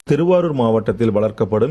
திருவாரூர் மாவட்டத்தில் வளர்க்கப்படும்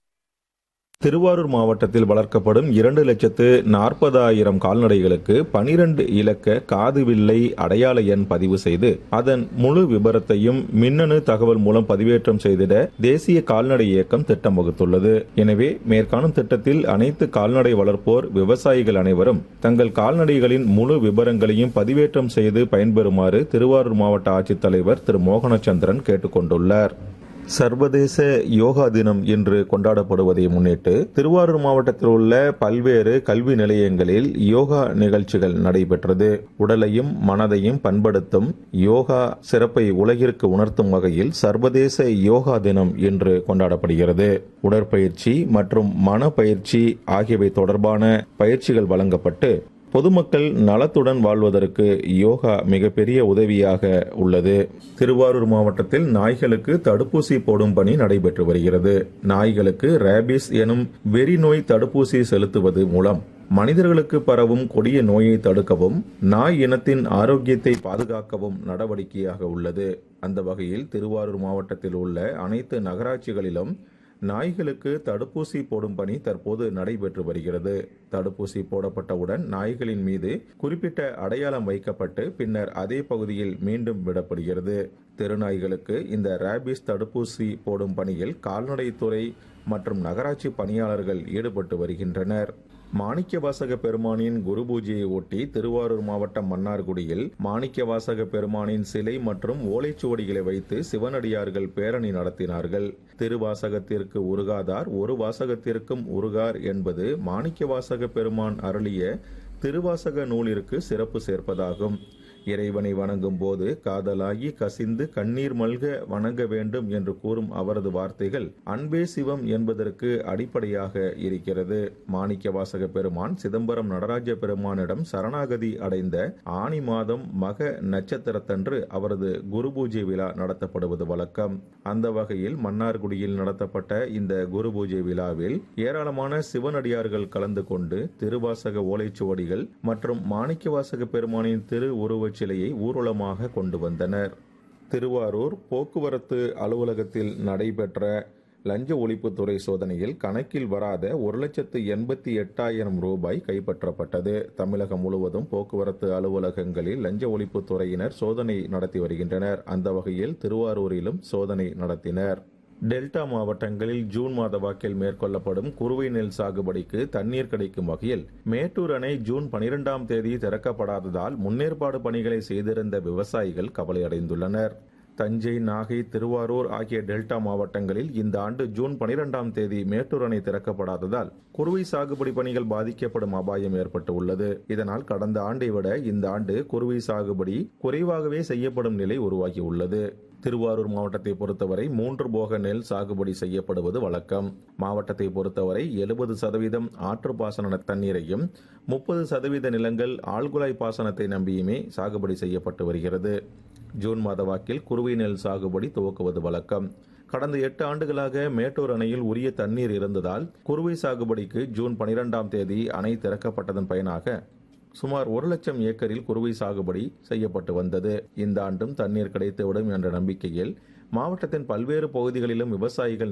திருவாரூர் மாவட்டத்தில் வளர்க்கப்படும் இரண்டு லட்சத்து நாற்பதாயிரம் கால்நடைகளுக்கு பனிரெண்டு இலக்க காதுவில்லை அடையாள எண் பதிவு செய்து அதன் முழு விபரத்தையும் மின்னணு தகவல் மூலம் பதிவேற்றம் செய்திட தேசிய கால்நடை இயக்கம் திட்டம் வகுத்துள்ளது எனவே மேற்காணும் திட்டத்தில் அனைத்து கால்நடை வளர்ப்போர் விவசாயிகள் அனைவரும் தங்கள் கால்நடைகளின் முழு விபரங்களையும் பதிவேற்றம் செய்து பயன்பெறுமாறு திருவாரூர் மாவட்ட ஆட்சித்தலைவர் திரு மோகனச்சந்திரன் கேட்டுக் கொண்டுள்ளார் சர்வதேச யோகா தினம் இன்று கொண்டாடப்படுவதை முன்னிட்டு திருவாரூர் மாவட்டத்தில் உள்ள பல்வேறு கல்வி நிலையங்களில் யோகா நிகழ்ச்சிகள் நடைபெற்றது உடலையும் மனதையும் பண்படுத்தும் யோகா சிறப்பை உலகிற்கு உணர்த்தும் வகையில் சர்வதேச யோகா தினம் இன்று கொண்டாடப்படுகிறது உடற்பயிற்சி மற்றும் மனப்பயிற்சி ஆகியவை தொடர்பான பயிற்சிகள் வழங்கப்பட்டு பொதுமக்கள் நலத்துடன் வாழ்வதற்கு யோகா மிகப்பெரிய உதவியாக உள்ளது திருவாரூர் மாவட்டத்தில் நாய்களுக்கு தடுப்பூசி போடும் பணி நடைபெற்று வருகிறது நாய்களுக்கு ரேபிஸ் எனும் வெறி நோய் தடுப்பூசி செலுத்துவது மூலம் மனிதர்களுக்கு பரவும் கொடிய நோயை தடுக்கவும் நாய் இனத்தின் ஆரோக்கியத்தை பாதுகாக்கவும் நடவடிக்கையாக உள்ளது அந்த வகையில் திருவாரூர் மாவட்டத்தில் உள்ள அனைத்து நகராட்சிகளிலும் நாய்களுக்கு தடுப்பூசி போடும் பணி தற்போது நடைபெற்று வருகிறது தடுப்பூசி போடப்பட்டவுடன் நாய்களின் மீது குறிப்பிட்ட அடையாளம் வைக்கப்பட்டு பின்னர் அதே பகுதியில் மீண்டும் விடப்படுகிறது தெருநாய்களுக்கு இந்த ரேபிஸ் தடுப்பூசி போடும் பணியில் கால்நடைத்துறை மற்றும் நகராட்சி பணியாளர்கள் ஈடுபட்டு வருகின்றனர் மாணிக்கவாசக பெருமானின் குரு பூஜையை ஒட்டி திருவாரூர் மாவட்டம் மன்னார்குடியில் மாணிக்கவாசக பெருமானின் சிலை மற்றும் ஓலைச்சுவடிகளை வைத்து சிவனடியார்கள் பேரணி நடத்தினார்கள் திருவாசகத்திற்கு உருகாதார் ஒரு வாசகத்திற்கும் உருகார் என்பது மாணிக்கவாசக பெருமான் அருளிய திருவாசக நூலிற்கு சிறப்பு சேர்ப்பதாகும் இறைவனை வணங்கும் போது காதலாகி கசிந்து கண்ணீர் மல்க வணங்க வேண்டும் என்று கூறும் அவரது வார்த்தைகள் அன்பே சிவம் என்பதற்கு அடிப்படையாக இருக்கிறது மாணிக்க வாசக பெருமான் சிதம்பரம் நடராஜ பெருமானிடம் சரணாகதி அடைந்த ஆனி மாதம் மக நட்சத்திரத்தன்று அவரது குரு பூஜை விழா நடத்தப்படுவது வழக்கம் அந்த வகையில் மன்னார்குடியில் நடத்தப்பட்ட இந்த குரு பூஜை விழாவில் ஏராளமான சிவனடியார்கள் கலந்து கொண்டு திருவாசக ஓலைச்சுவடிகள் மற்றும் மாணிக்கவாசக பெருமானின் திரு உருவச் சிலையை ஊர்வலமாக கொண்டு வந்தனர் திருவாரூர் போக்குவரத்து அலுவலகத்தில் நடைபெற்ற லஞ்ச ஒழிப்புத்துறை சோதனையில் கணக்கில் வராத ஒரு லட்சத்து எண்பத்தி எட்டாயிரம் ரூபாய் கைப்பற்றப்பட்டது தமிழகம் முழுவதும் போக்குவரத்து அலுவலகங்களில் லஞ்ச ஒழிப்புத்துறையினர் சோதனை நடத்தி வருகின்றனர் அந்த வகையில் திருவாரூரிலும் சோதனை நடத்தினர் டெல்டா மாவட்டங்களில் ஜூன் மாத வாக்கில் மேற்கொள்ளப்படும் குறுவை நெல் சாகுபடிக்கு தண்ணீர் கிடைக்கும் வகையில் மேட்டூர் அணை ஜூன் பனிரெண்டாம் தேதி திறக்கப்படாததால் முன்னேற்பாடு பணிகளை செய்திருந்த விவசாயிகள் கவலையடைந்துள்ளனர் தஞ்சை நாகை திருவாரூர் ஆகிய டெல்டா மாவட்டங்களில் இந்த ஆண்டு ஜூன் பனிரெண்டாம் தேதி மேட்டூர் அணை திறக்கப்படாததால் குறுவை சாகுபடி பணிகள் பாதிக்கப்படும் அபாயம் ஏற்பட்டு உள்ளது இதனால் கடந்த ஆண்டை விட இந்த ஆண்டு குறுவை சாகுபடி குறைவாகவே செய்யப்படும் நிலை உருவாகியுள்ளது திருவாரூர் மாவட்டத்தை பொறுத்தவரை மூன்று போக நெல் சாகுபடி செய்யப்படுவது வழக்கம் மாவட்டத்தை பொறுத்தவரை எழுபது சதவீதம் ஆற்று பாசன தண்ணீரையும் முப்பது சதவீத நிலங்கள் ஆழ்குழாய் பாசனத்தை நம்பியுமே சாகுபடி செய்யப்பட்டு வருகிறது ஜூன் மாத வாக்கில் குறுவை நெல் சாகுபடி துவக்குவது வழக்கம் கடந்த எட்டு ஆண்டுகளாக மேட்டூர் அணையில் உரிய தண்ணீர் இருந்ததால் குறுவை சாகுபடிக்கு ஜூன் பனிரெண்டாம் தேதி அணை திறக்கப்பட்டதன் பயனாக சுமார் ஒரு லட்சம் ஏக்கரில் குறுவை சாகுபடி செய்யப்பட்டு வந்தது இந்த ஆண்டும் தண்ணீர் கிடைத்துவிடும் என்ற நம்பிக்கையில் மாவட்டத்தின் பல்வேறு பகுதிகளிலும் விவசாயிகள்